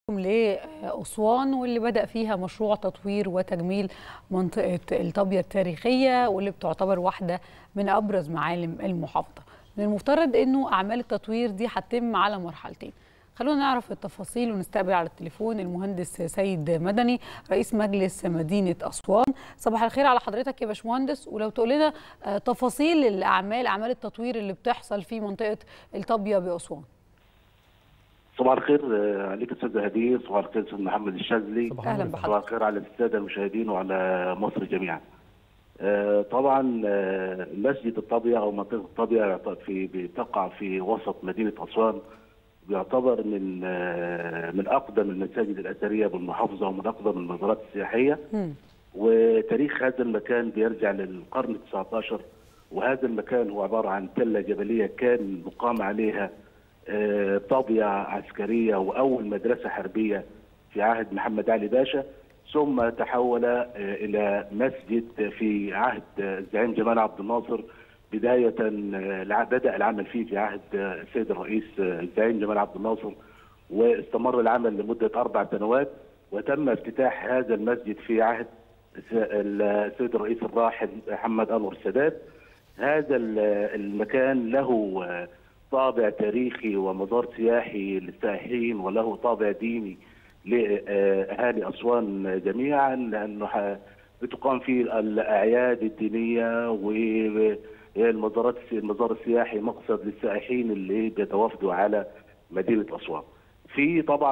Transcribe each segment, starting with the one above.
لأسوان واللي بدأ فيها مشروع تطوير وتجميل منطقة الطابية التاريخية واللي بتعتبر واحدة من أبرز معالم المحافظة من المفترض أنه أعمال التطوير دي هتتم على مرحلتين خلونا نعرف التفاصيل ونستقبل على التليفون المهندس سيد مدني رئيس مجلس مدينة أسوان صباح الخير على حضرتك يا باشمهندس ولو تقول لنا تفاصيل الأعمال أعمال التطوير اللي بتحصل في منطقة الطابية بأسوان صباح الخير عليك استاذ هديه صباح الخير استاذ محمد الشاذلي اهلا بحضرتك صباح الخير على الساده المشاهدين وعلى مصر جميعا طبعا مسجد الطابيه او منطقه الطابيه في بتقع في وسط مدينه اسوان بيعتبر من من اقدم المساجد الاثريه بالمحافظه ومن اقدم المزارات السياحيه م. وتاريخ هذا المكان بيرجع للقرن ال 19 وهذا المكان هو عباره عن تله جبليه كان مقام عليها طابية عسكرية وأول مدرسة حربية في عهد محمد علي باشا ثم تحول إلى مسجد في عهد الزعيم جمال عبد الناصر بداية بدأ العمل فيه في عهد السيد الرئيس الزعيم جمال عبد الناصر واستمر العمل لمدة أربع سنوات وتم افتتاح هذا المسجد في عهد السيد الرئيس الراحل محمد أنور السادات هذا المكان له طابع تاريخي ومزار سياحي للسائحين وله طابع ديني لاهالي اسوان جميعا لانه بتقام فيه الاعياد الدينيه والمزارات المزار السياحي مقصد للسائحين اللي بيتوافدوا على مدينه اسوان. في طبعا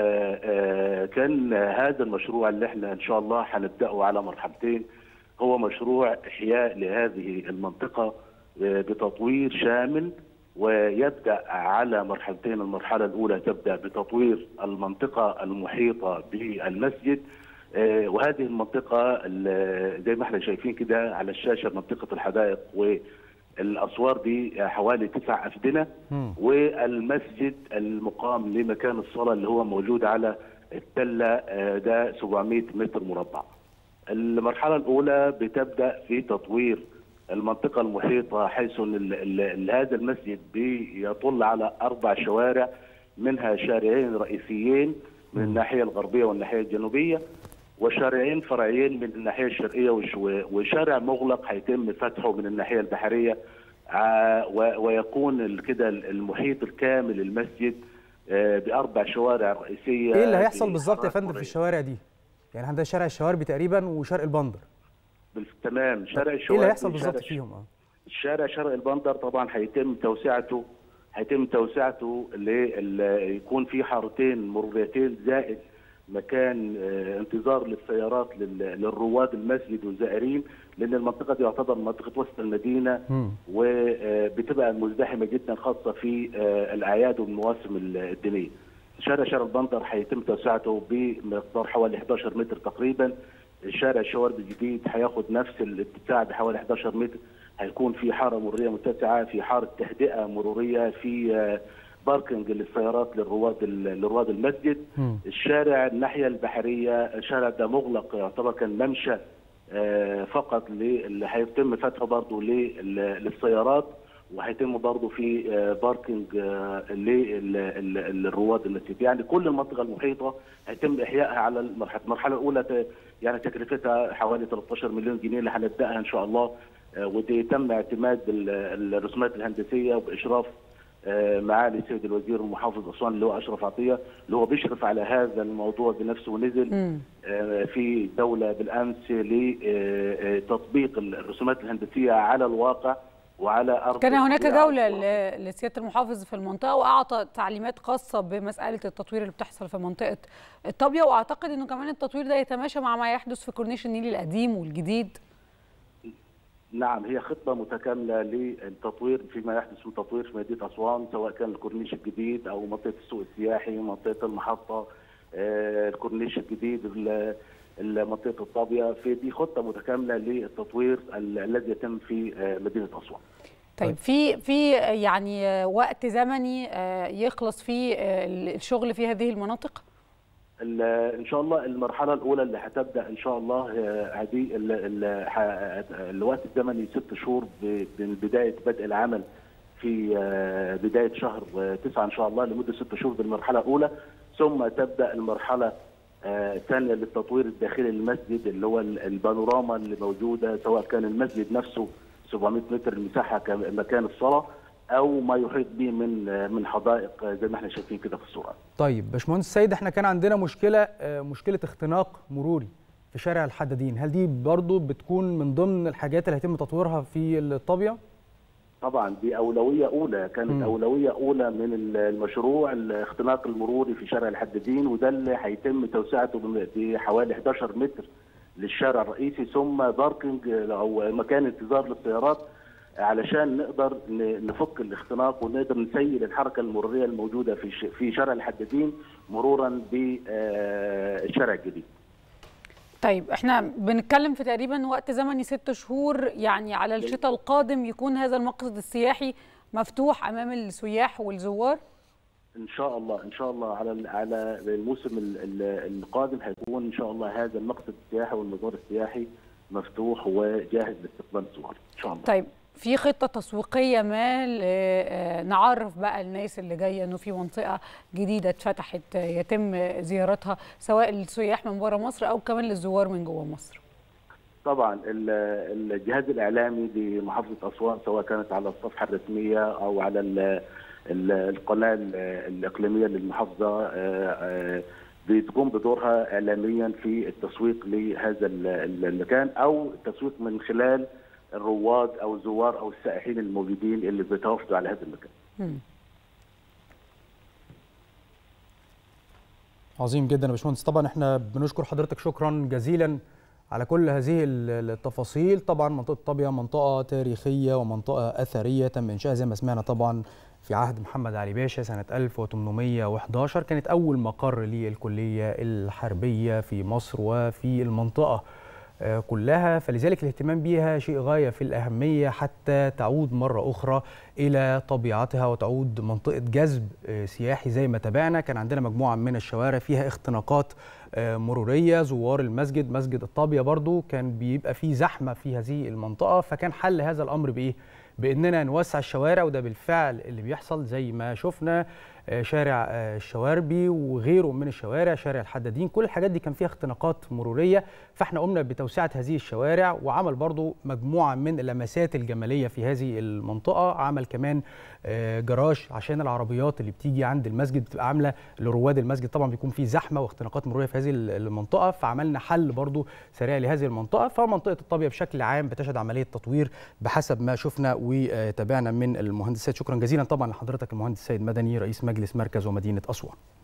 كان هذا المشروع اللي احنا ان شاء الله هنبداه على مرحلتين هو مشروع احياء لهذه المنطقه بتطوير شامل ويبدا على مرحلتين المرحله الاولى تبدا بتطوير المنطقه المحيطه بالمسجد وهذه المنطقه زي ما احنا شايفين كده على الشاشه منطقه الحدائق والاسوار دي حوالي تسع افدنه والمسجد المقام لمكان الصلاه اللي هو موجود على التله ده 700 متر مربع. المرحله الاولى بتبدا في تطوير المنطقة المحيطة حيث ال ال هذا المسجد بيطل على أربع شوارع منها شارعين رئيسيين من الناحية الغربية والناحية الجنوبية وشارعين فرعيين من الناحية الشرقية وشارع مغلق هيتم فتحه من الناحية البحرية ويكون كده المحيط الكامل للمسجد بأربع شوارع رئيسية إيه اللي هيحصل بالظبط يا فندم في الشوارع دي؟ يعني عندنا شارع الشواربي تقريبا وشرق البندر تمام شارع الشوارع ايه اللي هيحصل بالظبط فيهم اه الشارع شرق البندر طبعا هيتم توسعته هيتم توسعته يكون في حارتين مروريتين زائد مكان انتظار للسيارات للرواد المسجد والزائرين لان المنطقه دي تعتبر منطقه وسط المدينه وبتبقى مزدحمه جدا خاصه في الاعياد والمواسم الدينيه. شارع شرق البندر هيتم توسعته بمقدار حوالي 11 متر تقريبا شارع الشوارب الجديد هياخد نفس الاتساع بحوالي 11 متر هيكون في حاره مروريه متسعه في حاره تهدئه مروريه في باركنج للسيارات للرواد لرواد المسجد م. الشارع الناحيه البحريه الشارع ده مغلق يعتبر كان ممشى فقط اللي هيتم فتحه برضه للسيارات وهيتم برضه في باركنج للرواد المسجد يعني كل المنطقه المحيطه هيتم احيائها على المرحله المرحله الاولى يعني تكلفتها حوالي 13 مليون جنيه اللي هنبداها ان شاء الله ودي تم اعتماد الرسومات الهندسيه وباشراف معالي السيد الوزير المحافظ اسوان اللي هو اشرف عطيه اللي هو بيشرف على هذا الموضوع بنفسه ونزل في دوله بالامس لتطبيق الرسومات الهندسيه على الواقع وعلى أرض كان هناك جولة لسيادة المحافظ في المنطقة وأعطى تعليمات خاصة بمسألة التطوير اللي بتحصل في منطقة الطابية وأعتقد أنه كمان التطوير ده يتماشى مع ما يحدث في كورنيش النيل القديم والجديد نعم هي خطة متكاملة للتطوير فيما يحدث من تطوير في مدينة أسوان سواء كان الكورنيش الجديد أو منطقة السوق السياحي منطقة المحطة الكورنيش الجديد منطقه الطابيه في دي خطه متكامله للتطوير الذي يتم في مدينه اسوان. طيب في في يعني وقت زمني يخلص فيه الشغل في هذه المناطق؟ ان شاء الله المرحله الاولى اللي هتبدا ان شاء الله هذه الوقت الزمني ست شهور من بدايه بدء العمل في بدايه شهر تسعه ان شاء الله لمده ست شهور بالمرحله الاولى ثم تبدا المرحله الثانيه للتطوير الداخلي للمسجد اللي هو البانوراما اللي موجوده سواء كان المسجد نفسه 700 متر المساحه كمكان الصلاه او ما يحيط به من من حدائق زي ما احنا شايفين كده في الصوره. طيب باشمهندس سيد احنا كان عندنا مشكله مشكله اختناق مروري في شارع الحدادين، هل دي برضو بتكون من ضمن الحاجات اللي هيتم تطويرها في الطابيه؟ طبعا دي اولويه اولى كانت م. اولويه اولى من المشروع الاختناق المروري في شارع الحدادين وده اللي هيتم توسعته بحوالي 11 متر للشارع الرئيسي ثم باركنج او مكان انتظار للسيارات علشان نقدر نفك الاختناق ونقدر نسيل الحركه المروريه الموجوده في في شارع الحدادين مرورا بالشارع الجديد. طيب احنا بنتكلم في تقريبا وقت زمني ست شهور يعني على الشتاء القادم يكون هذا المقصد السياحي مفتوح امام السياح والزوار ان شاء الله ان شاء الله على على الموسم القادم هيكون ان شاء الله هذا المقصد السياحي والمزار السياحي مفتوح وجاهز لاستقبال الزوار ان شاء الله طيب في خطه تسويقيه ما نعرف بقى الناس اللي جايه انه في منطقه جديده اتفتحت يتم زيارتها سواء للسياح من بره مصر او كمان للزوار من جوه مصر طبعا الجهاز الاعلامي لمحافظه اسوان سواء كانت على الصفحه الرسميه او على القناه الاقليميه للمحافظه بتقوم بدورها اعلاميا في التسويق لهذا المكان او التسويق من خلال الرواد او الزوار او السائحين الموجودين اللي بيتوافدوا على هذا المكان. م. عظيم جدا يا باشمهندس طبعا احنا بنشكر حضرتك شكرا جزيلا على كل هذه التفاصيل طبعا منطقه طابيه منطقه تاريخيه ومنطقه اثريه تم انشائها زي ما سمعنا طبعا في عهد محمد علي باشا سنة 1811 كانت أول مقر للكلية الحربية في مصر وفي المنطقة كلها فلذلك الاهتمام بها شيء غاية في الأهمية حتى تعود مرة أخرى إلى طبيعتها وتعود منطقة جذب سياحي زي ما تابعنا كان عندنا مجموعة من الشوارع فيها اختناقات مرورية زوار المسجد مسجد الطابية برضو كان بيبقى فيه زحمة في هذه المنطقة فكان حل هذا الأمر بإيه؟ باننا نوسع الشوارع وده بالفعل اللي بيحصل زي ما شفنا شارع الشواربي وغيره من الشوارع شارع الحدادين كل الحاجات دي كان فيها اختناقات مروريه فاحنا قمنا بتوسعه هذه الشوارع وعمل برضو مجموعه من اللمسات الجماليه في هذه المنطقه عمل كمان جراج عشان العربيات اللي بتيجي عند المسجد بتبقى عامله لرواد المسجد طبعا بيكون في زحمه واختناقات مروريه في هذه المنطقه فعملنا حل برضو سريع لهذه المنطقه فمنطقه الطابيه بشكل عام بتشهد عمليه تطوير بحسب ما شفنا وتابعنا من المهندس سيد شكرا جزيلا طبعا لحضرتك المهندس سيد مدني رئيس مجلس مركز ومدينه اسوان